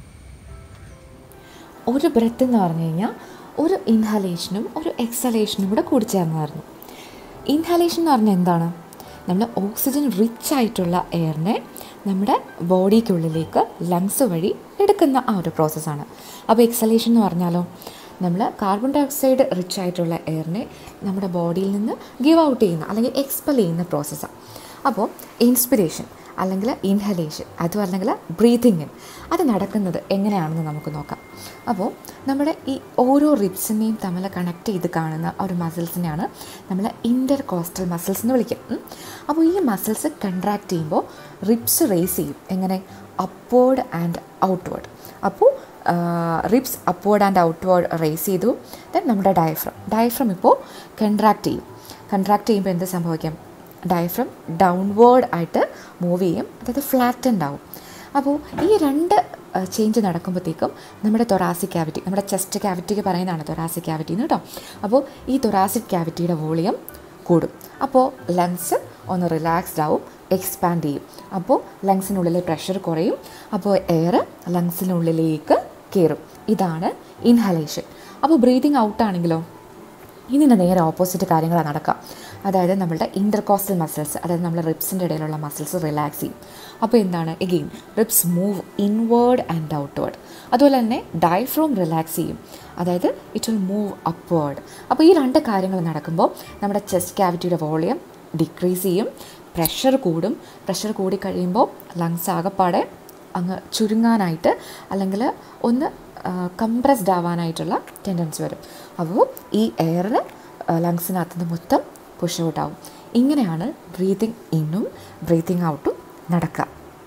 ഒരു ബ്രെത്ത് എന്ന് പറഞ്ഞു കഴിഞ്ഞാൽ ഒരു ഇൻഹലേഷനും ഒരു എക്സലേഷനും കൂടെ കൂടിച്ചേർന്നതായിരുന്നു ഇൻഹലേഷൻ എന്ന് പറഞ്ഞാൽ എന്താണ് നമ്മൾ ഓക്സിജൻ റിച്ച് ആയിട്ടുള്ള എയറിനെ നമ്മുടെ ബോഡിക്കുള്ളിലേക്ക് ലങ്സ് വഴി എടുക്കുന്ന ആ ഒരു പ്രോസസ്സാണ് അപ്പോൾ എക്സലേഷൻ എന്ന് പറഞ്ഞാലോ നമ്മൾ കാർബൺ ഡൈ ഓക്സൈഡ് റിച്ച് ആയിട്ടുള്ള എയറിനെ നമ്മുടെ ബോഡിയിൽ നിന്ന് ഗിവ് ഔട്ട് ചെയ്യുന്ന അല്ലെങ്കിൽ എക്സ്പെൽ ചെയ്യുന്ന പ്രോസസ്സാണ് അപ്പോൾ ഇൻസ്പിരേഷൻ അല്ലെങ്കിൽ ഇൻഹലേഷൻ അതും അല്ലെങ്കിൽ ബ്രീതിങ് ഇൻ അത് നടക്കുന്നത് എങ്ങനെയാണെന്ന് നമുക്ക് നോക്കാം അപ്പോൾ നമ്മുടെ ഈ ഓരോ റിബ്സിനെയും തമ്മിൽ കണക്ട് ചെയ്ത് കാണുന്ന ഒരു മസിൽസിനെയാണ് നമ്മൾ ഇൻ്റർ കോസ്റ്റൽ മസിൽസ് എന്ന് വിളിക്കുക ഉം. അപ്പോൾ ഈ മസിൽസ് കൺട്രാക്ട് ചെയ്യുമ്പോൾ റിബ്സ് റേസ് ചെയ്യും എങ്ങനെ അപ്വേർഡ് ആൻഡ് ഔട്ട്വേർഡ് അപ്പോൾ ribs upward and outward raise ചെയ്തു ദെൻ നമ്മുടെ ഡയഫ്രം ഡയഫ്രം ഇപ്പോൾ കൺട്രാക്ട് ചെയ്യും കൺട്രാക്ട് ചെയ്യുമ്പോൾ എന്ത് സംഭവിക്കും ഡയഫ്രം ഡൗൺവേർഡ് ആയിട്ട് മൂവ് ചെയ്യും അതായത് ഫ്ലാറ്റൻഡ് ആവും അപ്പോൾ ഈ രണ്ട് ചേഞ്ച് നടക്കുമ്പോഴത്തേക്കും നമ്മുടെ തൊറാസിക് ക്യാവിറ്റി നമ്മുടെ ചെസ്റ്റ് ക്യാവിറ്റിക്ക് പറയുന്നതാണ് തൊറാസിക് ക്യാവിറ്റി എന്ന് കേട്ടോ അപ്പോൾ ഈ തൊറാസിക് ക്യാവിറ്റിയുടെ വോളിയം കൂടും അപ്പോൾ ലങ്സ് ഒന്ന് റിലാക്സ്ഡ് ആവും എക്സ്പാൻഡ് ചെയ്യും അപ്പോൾ ലങ്സിനുള്ളിലെ പ്രഷർ കുറയും അപ്പോൾ എയർ ലങ്സിനുള്ളിലേക്ക് കയറും ഇതാണ് ഇൻഹലേഷൻ അപ്പോൾ ബ്രീതിങ് ഔട്ടാണെങ്കിലോ ഇതിൻ്റെ നേരെ ഓപ്പോസിറ്റ് കാര്യങ്ങളാണ് നടക്കുക അതായത് നമ്മളുടെ ഇൻ്റർകോസ്റ്റൽ മസിൽസ് അതായത് നമ്മുടെ റിപ്സിൻ്റെ ഇടയിലുള്ള മസിൽസ് റിലാക്സ് ചെയ്യും അപ്പോൾ എന്താണ് again ribs move inward and outward അതുപോലെ തന്നെ ഡയഫ്രോം റിലാക്സ് ചെയ്യും അതായത് ഇറ്റ് വിൽ മൂവ് അപ്വേർഡ് അപ്പോൾ ഈ രണ്ട് കാര്യങ്ങൾ നടക്കുമ്പോൾ നമ്മുടെ ചെസ്റ്റ് ക്യാവിറ്റിയുടെ വോളിയം ഡിക്രീസ് ചെയ്യും പ്രഷർ കൂടും പ്രഷർ കൂടിക്കഴിയുമ്പോൾ ലങ്സ് ആകപ്പാടെ അങ്ങ് ചുരുങ്ങാനായിട്ട് അല്ലെങ്കിൽ ഒന്ന് കംപ്രസ്ഡ് ആവാനായിട്ടുള്ള ടെൻഡൻസി വരും അപ്പോൾ ഈ എയറിൽ ലങ്സിനകത്ത് നിന്ന് മൊത്തം പുഷ് ഔട്ട് ആവും ഇങ്ങനെയാണ് ബ്രീതിങ് ഇന്നും ബ്രീതിങ് ഔട്ടും നടക്കുക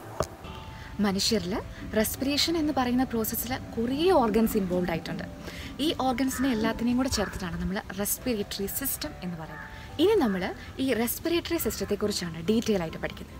മനുഷ്യരിൽ റെസ്പിറേഷൻ എന്ന് പറയുന്ന പ്രോസസ്സിൽ കുറേ ഓർഗൻസ് ഇൻവോൾവ് ആയിട്ടുണ്ട് ഈ ഓർഗൻസിനെ എല്ലാത്തിനെയും കൂടെ ചേർത്തിട്ടാണ് നമ്മൾ റെസ്പിറേറ്ററി സിസ്റ്റം എന്ന് പറയുന്നത് ഇനി നമ്മൾ ഈ റെസ്പിറേറ്ററി സിസ്റ്റത്തെക്കുറിച്ചാണ് ഡീറ്റെയിൽ ആയിട്ട് പഠിക്കുന്നത്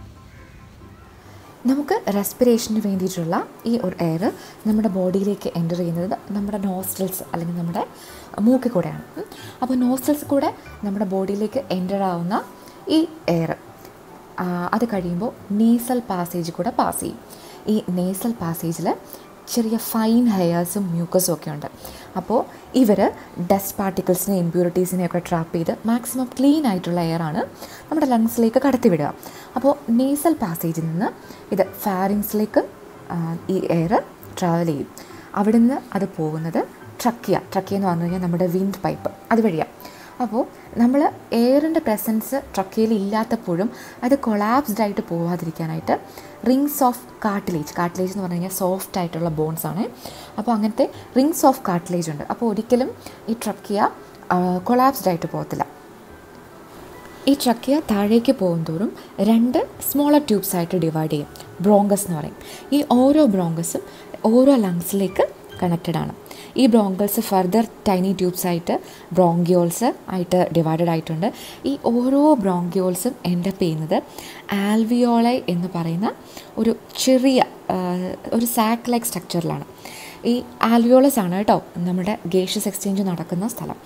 നമുക്ക് റെസ്പിറേഷന് വേണ്ടിയിട്ടുള്ള ഈ ഒരു എയർ നമ്മുടെ ബോഡിയിലേക്ക് എൻ്റർ ചെയ്യുന്നത് നമ്മുടെ നോസ്ട്രൽസ് അല്ലെങ്കിൽ നമ്മുടെ മൂക്കിൽ കൂടെയാണ് ഉം. അപ്പോൾ നോസ്ട്രൽസ് കൂടെ നമ്മുടെ ബോഡിയിലേക്ക് എൻ്റർ ആവുന്ന ഈ എയർ അത് കഴിയുമ്പോൾ നേസൽ പാസേജ് കൂടെ പാസ് ചെയ്യും ഈ നേസൽ പാസേജിൽ ചെറിയ ഫൈൻ ഹെയർസും മ്യൂക്കസും ഒക്കെ ഉണ്ട് അപ്പോൾ ഇവർ ഡസ്റ്റ് പാർട്ടിക്കിൾസിനെ ഇമ്പ്യൂരിറ്റീസിനെ ഒക്കെ ട്രാപ്പ് ചെയ്ത് മാക്സിമം ക്ലീൻ ആയിട്ടുള്ള എയറാണ് നമ്മുടെ ലങ്സിലേക്ക് കടത്തിവിടുക അപ്പോൾ നേസൽ പാസേജിൽ നിന്ന് ഇത് ഫാരിങ്സിലേക്ക് ഈ എയർ ട്രാവൽ ചെയ്യും അവിടുന്ന് അത് പോകുന്നത് ട്രക്കിയ ട്രക്കിയ എന്ന് പറഞ്ഞു കഴിഞ്ഞാൽ നമ്മുടെ വിൻഡ് പൈപ്പ് അതുവഴിയാണ് അപ്പോൾ നമ്മൾ എയറിൻ്റെ പ്രസൻസ് ട്രക്കയിൽ ഇല്ലാത്തപ്പോഴും അത് കൊളാപ്സ്ഡ് ആയിട്ട് പോവാതിരിക്കാനായിട്ട് റിങ്സ് ഓഫ് കാർട്ടിലേജ് കാർട്ടിലേജ് എന്ന് പറഞ്ഞു കഴിഞ്ഞാൽ സോഫ്റ്റ് ആയിട്ടുള്ള ബോൺസ് ആണ് അപ്പോൾ അങ്ങനത്തെ റിങ്സ് ഓഫ് കാർട്ടിലേജ് ഉണ്ട് അപ്പോൾ ഒരിക്കലും ഈ ട്രക്കിയ കൊളാപ്സ്ഡ് ആയിട്ട് പോകത്തില്ല ഈ ട്രക്കിയ താഴേക്ക് പോകുന്തോറും രണ്ട് സ്മോളർ ട്യൂബ്സ് ആയിട്ട് ഡിവൈഡ് ചെയ്യും ബ്രോങ്കസ് എന്ന് പറയും ഈ ഓരോ ബ്രോങ്കസും ഓരോ ലങ്സിലേക്ക് കണക്റ്റഡ് ആണ് ഈ ബ്രോങ്കൽസ് ഫർദർ ടൈനി ട്യൂബ്സ് ആയിട്ട് ബ്രോങ്കിയോൾസ് ആയിട്ട് ഡിവൈഡഡ് ആയിട്ടുണ്ട് ഈ ഓരോ ബ്രോങ്കിയോൾസും എൻഡപ്പ് ചെയ്യുന്നത് ആൽവിയോളൈ എന്ന് പറയുന്ന ഒരു ചെറിയ ആ, ഒരു സാക്ക് ലൈക്ക് സ്ട്രക്ചറിലാണ് ഈ ആൽവിയോളസ് ആണ് കേട്ടോ നമ്മുടെ ഗേഷ്യസ് എക്സ്ചേഞ്ച് നടക്കുന്ന സ്ഥലം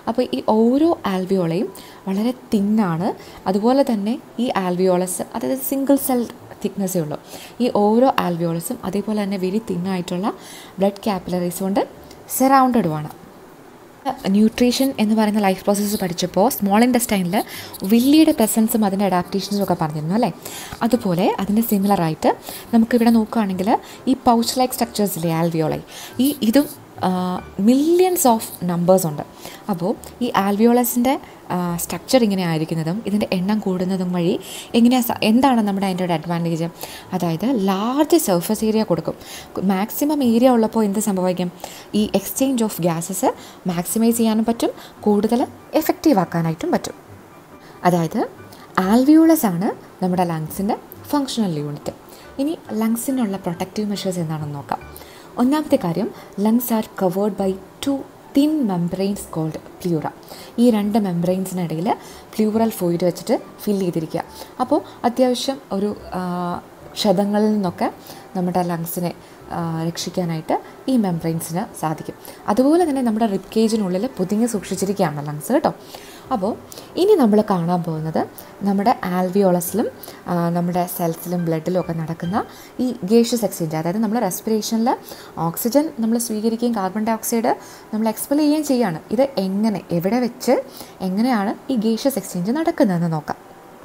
അപ്പോൾ ഈ ഓരോ ആൽവിയോളയും വളരെ തിന്നാണ് അതുപോലെ തന്നെ ഈ ആൽവിയോളസ് അതായത് സിംഗിൾ സെൽ തിക്നെസ്സേ ഉള്ളൂ ഈ ഓരോ ആൽവിയോളസും അതേപോലെ തന്നെ വെരി തിന്നായിട്ടുള്ള ബ്ലഡ് ക്യാപ്പിലറീസ് കൊണ്ട് സറൗണ്ടഡുമാണ് ന്യൂട്രീഷൻ എന്ന് പറയുന്ന ലൈഫ് പ്രോസസ്സ് പഠിച്ചപ്പോൾ സ്മോൾ ഇൻഡസ്റ്റൈനിൽ വില്ലിയുടെ പ്രസൻസും അതിൻ്റെ അഡാപ്റ്റേഷൻസും ഒക്കെ പറഞ്ഞിരുന്നു അല്ലേ അതുപോലെ അതിൻ്റെ സിമിലറായിട്ട് നമുക്കിവിടെ നോക്കുകയാണെങ്കിൽ ഈ പൗച്ച് ലൈക്ക് സ്ട്രക്ചേഴ്സിലെ ആൽവിയോളൈ ഈ ഇതും മില്യൺസ് ഓഫ് നമ്പേഴ്സ് ഉണ്ട് അപ്പോൾ ഈ ആൽവിയോളസിൻ്റെ സ്ട്രക്ചർ ഇങ്ങനെ ആയിരിക്കുന്നതും ഇതിൻ്റെ എണ്ണം കൂടുന്നതും വഴി എങ്ങനെയാണ് എന്താണ് നമ്മുടെ അതിൻ്റെ ഒരു അഡ്വാൻറ്റേജ് അതായത് ലാർജ് സർഫസ് ഏരിയ കൊടുക്കും മാക്സിമം ഏരിയ ഉള്ളപ്പോൾ എന്ത് സംഭവിക്കും ഈ എക്സ്ചേഞ്ച് ഓഫ് ഗ്യാസസ് മാക്സിമൈസ് ചെയ്യാനും പറ്റും കൂടുതൽ എഫക്റ്റീവ് ആക്കാനായിട്ടും പറ്റും അതായത് ആൽവിയോളസ് ആണ് നമ്മുടെ ലങ്സിൻ്റെ ഫങ്ഷണൽ യൂണിറ്റ് ഇനി ലങ്സിനുള്ള പ്രൊട്ടക്റ്റീവ് മെഷേഴ്സ് എന്താണെന്ന് നോക്കാം ഒന്നാമത്തെ കാര്യം lungs are covered by two thin membranes called pleura ഈ രണ്ട് മെംബ്രെയിൻസിനിടയിൽ പ്ലൂറൽ ഫ്ലൂയിഡ് വെച്ചിട്ട് ഫിൽ ചെയ്തിരിക്കുക അപ്പോൾ അത്യാവശ്യം ഒരു ക്ഷതങ്ങളിൽ നിന്നൊക്കെ നമ്മുടെ ലങ്സിനെ രക്ഷിക്കാനായിട്ട് ഈ മെംബ്രെയിൻസിന് സാധിക്കും അതുപോലെ തന്നെ നമ്മുടെ റിബ് കേജിനുള്ളിൽ പൊതിഞ്ഞ് സൂക്ഷിച്ചിരിക്കുകയാണ് ലങ്സ് കേട്ടോ അപ്പോൾ ഇനി നമ്മൾ കാണാൻ പോകുന്നത് നമ്മുടെ ആൽവിയോളസിലും നമ്മുടെ സെൽസിലും ബ്ലഡിലും ഒക്കെ നടക്കുന്ന ഈ ഗേഷ്യസ് എക്സ്ചേഞ്ച് അതായത് നമ്മൾ റെസ്പിറേഷനിൽ ഓക്സിജൻ നമ്മൾ സ്വീകരിക്കുകയും കാർബൺ ഡൈ ഓക്സൈഡ് നമ്മൾ എക്സ്പെൽ ചെയ്യുകയും ചെയ്യുകയാണ് ഇത് എങ്ങനെ എവിടെ വെച്ച് എങ്ങനെയാണ് ഈ ഗേഷ്യസ് എക്സ്ചേഞ്ച് നടക്കുന്നതെന്ന് നോക്കാം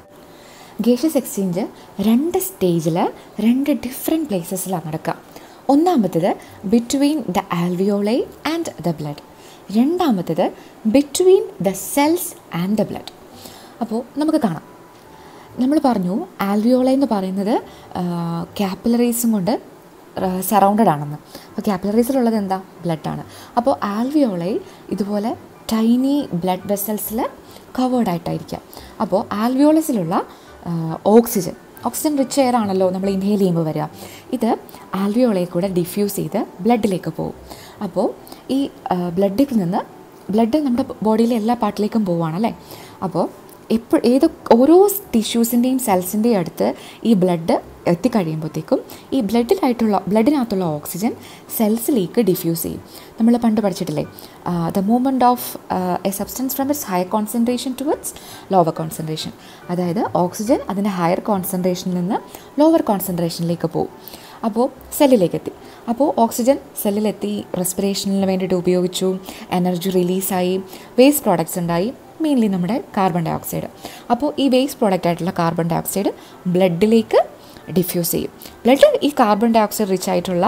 ഗേഷ്യസ് എക്സ്ചേഞ്ച് രണ്ട് സ്റ്റേജിൽ രണ്ട് ഡിഫറെൻറ്റ് പ്ലേസസിലാണ് നടക്കുക ഒന്നാമത്തേത് between the alveoli and the blood രണ്ടാമത്തേത് between the cells and the blood അപ്പോൾ നമുക്ക് കാണാം നമ്മൾ പറഞ്ഞു ആൽവിയോളൈ എന്ന് പറയുന്നത് ക്യാപ്പിലറീസും കൊണ്ട് സറൗണ്ടഡ് ആണെന്ന് അപ്പോൾ ക്യാപ്പിലറീസിലുള്ളത് എന്താ ബ്ലഡാണ് അപ്പോൾ ആൽവിയോളൈ ഇതുപോലെ ടൈനി ബ്ലഡ് വെസൽസിൽ കവേർഡ് ആയിട്ടായിരിക്കാം അപ്പോൾ ആൽവിയോളസിലുള്ള ഓക്സിജൻ ഓക്സിജൻ റിച്ച് എയർ ആണല്ലോ നമ്മൾ ഇൻഹെയിൽ ചെയ്യുമ്പോൾ വരിക ഇത് ആൽവിയോളയെ കൂടെ ഡിഫ്യൂസ് ചെയ്ത് ബ്ലഡിലേക്ക് പോകും അപ്പോൾ ഈ ബ്ലഡിൽ നിന്ന് ബ്ലഡ് നമ്മുടെ ബോഡിയിലെ എല്ലാ പാർട്ടിലേക്കും പോവുകയാണല്ലേ അപ്പോൾ എപ്പോൾ ഏത് ഓരോ ടിഷ്യൂസിൻ്റെയും സെൽസിൻ്റെയും അടുത്ത് ഈ ബ്ലഡ് എത്തിക്കഴിയുമ്പോഴത്തേക്കും ഈ ബ്ലഡിലായിട്ടുള്ള ബ്ലഡിനകത്തുള്ള ഓക്സിജൻ സെൽസിലേക്ക് ഡിഫ്യൂസ് ചെയ്യും നമ്മൾ പണ്ട് പഠിച്ചിട്ടില്ലേ the movement of a substance from its higher concentration towards lower concentration അതായത് ഓക്സിജൻ അതിൻ്റെ ഹയർ കോൺസെൻട്രേഷനിൽ നിന്ന് ലോവർ കോൺസെൻട്രേഷനിലേക്ക് പോകും അപ്പോൾ സെല്ലിലേക്ക് എത്തി അപ്പോൾ ഓക്സിജൻ സെല്ലിലെത്തി റെസ്പിറേഷനിന് വേണ്ടിയിട്ട് ഉപയോഗിച്ചു എനർജി റിലീസായി വേസ്റ്റ് പ്രോഡക്റ്റ്സ് ഉണ്ടായി മെയിൻലി നമ്മുടെ കാർബൺ ഡൈ ഓക്സൈഡ് അപ്പോൾ ഈ വേസ്റ്റ് പ്രോഡക്റ്റ് ആയിട്ടുള്ള കാർബൺ ഡൈ ഓക്സൈഡ് ബ്ലഡിലേക്ക് ഡിഫ്യൂസ് ചെയ്യും ബ്ലഡ് ഈ കാർബൺ ഡൈ ഓക്സൈഡ് റിച്ച് ആയിട്ടുള്ള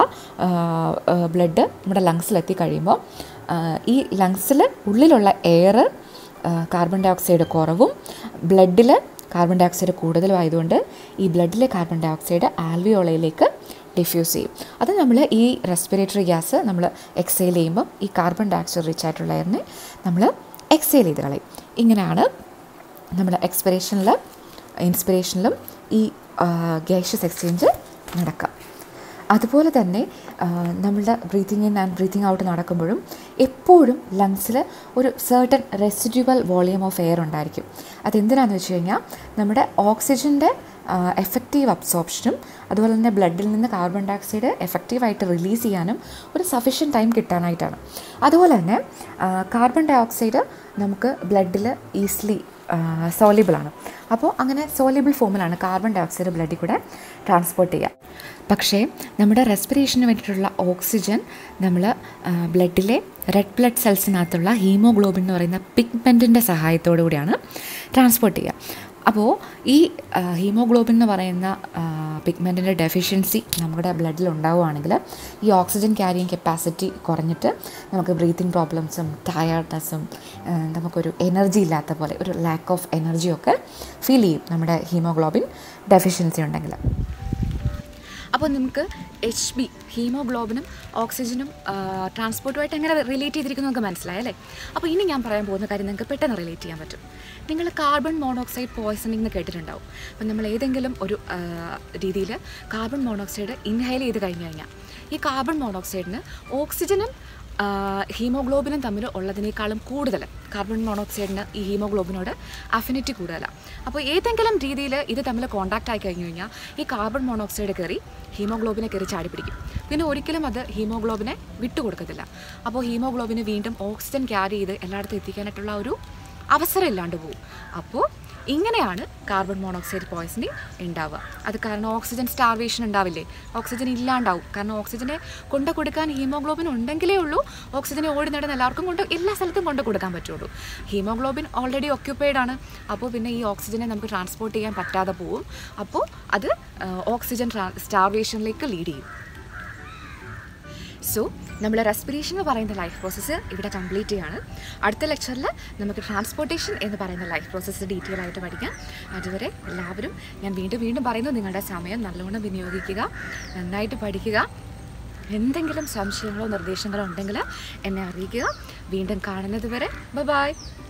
ബ്ലഡ് നമ്മുടെ ലങ്സിലെത്തി കഴിയുമ്പോൾ ഈ ലങ്സിൽ ഉള്ളിലുള്ള എയർ കാർബൺ ഡൈ ഓക്സൈഡ് കുറവും ബ്ലഡിൽ കാർബൺ ഡൈ ഓക്സൈഡ് കൂടുതലും ആയതുകൊണ്ട് ഈ ബ്ലഡിലെ കാർബൺ ഡൈ ഓക്സൈഡ് ആൽവിയോളയിലേക്ക് ഡിഫ്യൂസ് ചെയ്യും അത് നമ്മൾ ഈ റെസ്പിറേറ്ററി ഗ്യാസ് നമ്മൾ എക്സെയിൽ ചെയ്യുമ്പോൾ ഈ കാർബൺ ഡൈ ഓക്സൈഡ് റിച്ച് ആയിട്ടുള്ള എയറിനെ നമ്മൾ എക്സെയിൽ ചെയ്ത് കളയും ഇങ്ങനെയാണ് നമ്മുടെ എക്സ്പിറേഷനിൽ ഇൻസ്പിറേഷനിലും ഈ ഗ്യാഷ്യസ് എക്സ്ചേഞ്ച് നടക്കുക അതുപോലെ തന്നെ നമ്മളുടെ breathing in and breathing out നടക്കുമ്പോഴും എപ്പോഴും ലങ്സിൽ ഒരു certain residual volume of air ഉണ്ടായിരിക്കും അതെന്തിനാണെന്ന് വെച്ച് കഴിഞ്ഞാൽ നമ്മുടെ ഓക്സിജൻ്റെ എഫക്റ്റീവ് അബ്സോർപ്ഷനും അതുപോലെ തന്നെ ബ്ലഡിൽ നിന്ന് കാർബൺ ഡൈ ഓക്സൈഡ് എഫക്റ്റീവായിട്ട് റിലീസ് ചെയ്യാനും ഒരു സഫീഷ്യൻറ്റ് ടൈം കിട്ടാനായിട്ടാണ് അതുപോലെ തന്നെ കാർബൺ ഡൈ ഓക്സൈഡ് നമുക്ക് ബ്ലഡിൽ ഈസിലി സോലിബിളാണ് അപ്പോൾ അങ്ങനെ സോലിബിൾ ഫോമിലാണ് കാർബൺ ഡൈ ഓക്സൈഡ് ബ്ലഡിൽ കൂടെ ട്രാൻസ്പോർട്ട് ചെയ്യുക പക്ഷേ നമ്മുടെ റെസ്പിറേഷന് വേണ്ടിയിട്ടുള്ള ഓക്സിജൻ നമ്മൾ ബ്ലഡിലെ റെഡ് ബ്ലഡ് സെൽസിനകത്തുള്ള ഹീമോഗ്ലോബിൻ എന്ന് പറയുന്ന പിഗ്മെൻറ്റിൻ്റെ സഹായത്തോടു കൂടിയാണ് ട്രാൻസ്പോർട്ട് ചെയ്യുക അപ്പോൾ ഈ ഹീമോഗ്ലോബിൻ എന്ന് പറയുന്ന പിഗ്മെൻറ്റിൻ്റെ ഡെഫിഷ്യൻസി നമ്മുടെ ബ്ലഡിൽ ഉണ്ടാവുകയാണെങ്കിൽ ഈ ഓക്സിജൻ ക്യാരിയിങ് കപ്പാസിറ്റി കുറഞ്ഞിട്ട് നമുക്ക് ബ്രീത്തിങ് പ്രോബ്ലംസും ടയർഡ്നെസ്സും നമുക്കൊരു എനർജി ഇല്ലാത്ത പോലെ ഒരു ലാക്ക് ഓഫ് എനർജിയൊക്കെ ഫീൽ ചെയ്യും നമ്മുടെ ഹീമോഗ്ലോബിൻ ഡെഫിഷ്യൻസി ഉണ്ടെങ്കിൽ അപ്പോൾ നമുക്ക് എച്ച് ബി ഹീമോഗ്ലോബിനും ഓക്സിജനും ട്രാൻസ്പോർട്ടുമായിട്ട് എങ്ങനെ റിലേറ്റ് ചെയ്തിരിക്കുന്നു നമുക്ക് മനസ്സിലായല്ലേ അപ്പോൾ ഇനി ഞാൻ പറയാൻ പോകുന്ന കാര്യം നിങ്ങൾക്ക് പെട്ടെന്ന് റിലേറ്റ് ചെയ്യാൻ പറ്റും നിങ്ങൾ കാർബൺ മോണോക്സൈഡ് പോയ്സണിംഗ് എന്ന് കേട്ടിട്ടുണ്ടാവും അപ്പം നമ്മൾ ഏതെങ്കിലും ഒരു രീതിയിൽ കാർബൺ മോണോക്സൈഡ് ഇൻഹെയിൽ ചെയ്ത് കഴിഞ്ഞ് കഴിഞ്ഞാൽ ഈ കാർബൺ മോണോക്സൈഡിന് ഓക്സിജനും ഹീമോഗ്ലോബിനും തമ്മിൽ ഉള്ളതിനേക്കാളും കൂടുതൽ കാർബൺ മോണോക്സൈഡിന് ഈ ഹീമോഗ്ലോബിനോട് അഫിനിറ്റി കൂടുതലാണ് അപ്പോൾ ഏതെങ്കിലും രീതിയിൽ ഇത് തമ്മിൽ കോൺടാക്റ്റ് ആയി കഴിഞ്ഞു കഴിഞ്ഞാൽ ഈ കാർബൺ മോണോക്സൈഡ് കയറി ഹീമോഗ്ലോബിനെ കയറി ചാടി പിടിക്കും പിന്നെ ഒരിക്കലും അത് ഹീമോഗ്ലോബിനെ വിട്ടുകൊടുക്കത്തില്ല അപ്പോൾ ഹീമോഗ്ലോബിന് വീണ്ടും ഓക്സിജൻ ക്യാരി ചെയ്ത് എല്ലായിടത്തും എത്തിക്കാനായിട്ടുള്ള ഒരു അവസരം ഇല്ലാണ്ട് പോകും അപ്പോൾ ഇങ്ങനെയാണ് കാർബൺ മോണോക്സൈഡ് പോയ്സണിങ് ഉണ്ടാവുക അത് കാരണം ഓക്സിജൻ സ്റ്റാർവേഷൻ ഉണ്ടാവില്ലേ ഓക്സിജൻ ഇല്ലാണ്ടാവും കാരണം ഓക്സിജനെ കൊണ്ടു കൊടുക്കാൻ ഹീമോഗ്ലോബിൻ ഉണ്ടെങ്കിലേ ഉള്ളൂ ഓക്സിജനെ ഓടി നടന്ന് എല്ലാവർക്കും കൊണ്ട് എല്ലാ സ്ഥലത്തും കൊണ്ടു കൊടുക്കാൻ പറ്റുള്ളൂ ഹീമോഗ്ലോബിൻ ഓൾറെഡി ഒക്യുപ്പൈഡ് ആണ് അപ്പോൾ പിന്നെ ഈ ഓക്സിജനെ നമുക്ക് ട്രാൻസ്പോർട്ട് ചെയ്യാൻ പറ്റാതെ പോവും അപ്പോൾ അത് ഓക്സിജൻ സ്റ്റാർവേഷനിലേക്ക് ലീഡ് ചെയ്യും സോ നമ്മൾ റെസ്പിറേഷൻ എന്ന് പറയുന്ന ലൈഫ് പ്രോസസ്സ് ഇവിടെ കംപ്ലീറ്റ് ചെയ്യാണ് അടുത്ത ലെക്ചറിൽ നമുക്ക് ട്രാൻസ്പോർട്ടേഷൻ എന്ന് പറയുന്ന ലൈഫ് പ്രോസസ്സ് ഡീറ്റെയിൽ ആയിട്ട് പഠിക്കാം അതുവരെ എല്ലാവരും ഞാൻ വീണ്ടും വീണ്ടും പറയുന്നു നിങ്ങളുടെ സമയം നല്ലോണം വിനിയോഗിക്കുക നന്നായിട്ട് പഠിക്കുക എന്തെങ്കിലും സംശയങ്ങളോ നിർദ്ദേശങ്ങളോ ഉണ്ടെങ്കിൽ എന്നെ അറിയിക്കുക വീണ്ടും കാണുന്നത് വരെ ബൈ